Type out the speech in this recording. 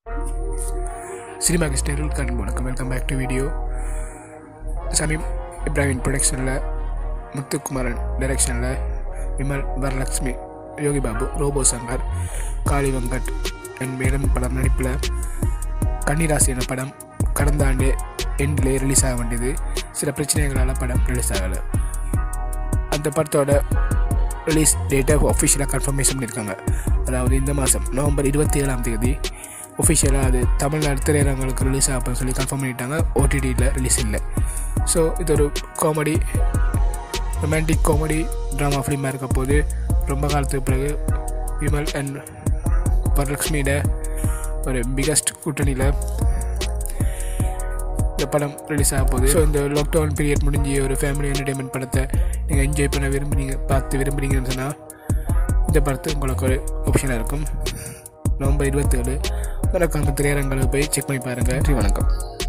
cinema கிஸ்டர்கள் கண் வணக்கம் welcome back to video Shameem Ibrahim ப்ரொடக்ஷனில் முத்துக்குமாரன் டைரக்ஷனில் விமல் வரலக்ஷ்மி யோகி பாபு ரோபோ சங்கர் காளி வெங்கட் அண்ட் மேலும் படம் நடிப்பில் கன்னிராசி என படம் கடந்த ஆண்டு எண்டிலே ரிலீஸ் ஆக வேண்டியது சில பிரச்சனைகளால் படம் ரிலீஸ் ஆகலை அந்த படத்தோட ரிலீஸ் டேட்டை ஒஃபிஷியலாக கன்ஃபர்மேஷன் பண்ணியிருக்காங்க அதாவது இந்த மாதம் நவம்பர் இருபத்தி ஏழாம் தேதி ஒஃபிஷியலாக அது தமிழ்நாடு திரையரங்களுக்கு ரிலீஸ் ஆகும் சொல்லி கன்ஃபார்ம் பண்ணிட்டாங்க ஓடிடியில் ரிலீஸ் இல்லை ஸோ இது ஒரு காமெடி ரொமான்டிக் காமெடி ட்ராமா ஃபிலிமாக இருக்க போது ரொம்ப காலத்துக்கு பிறகு விமல் அண்ட் வரலக்ஷ்மியோட ஒரு பிகஸ்ட் கூட்டணியில் இந்த படம் ரிலீஸ் ஆக போகுது ஸோ இந்த லாக்டவுன் பீரியட் முடிஞ்சு ஒரு ஃபேமிலி என்டர்டைன்மெண்ட் படத்தை நீங்கள் என்ஜாய் பண்ண விரும்புறீங்க பார்த்து விரும்புறீங்கன்னு சொன்னால் இந்த படத்து உங்களுக்கு ஒரு ஆப்ஷனாக இருக்கும் நவம்பர் இருபத்தேழு மறக்காம திரையரங்களுக்கு போய் செக் பண்ணி பாருங்கள் நன்றி வணக்கம்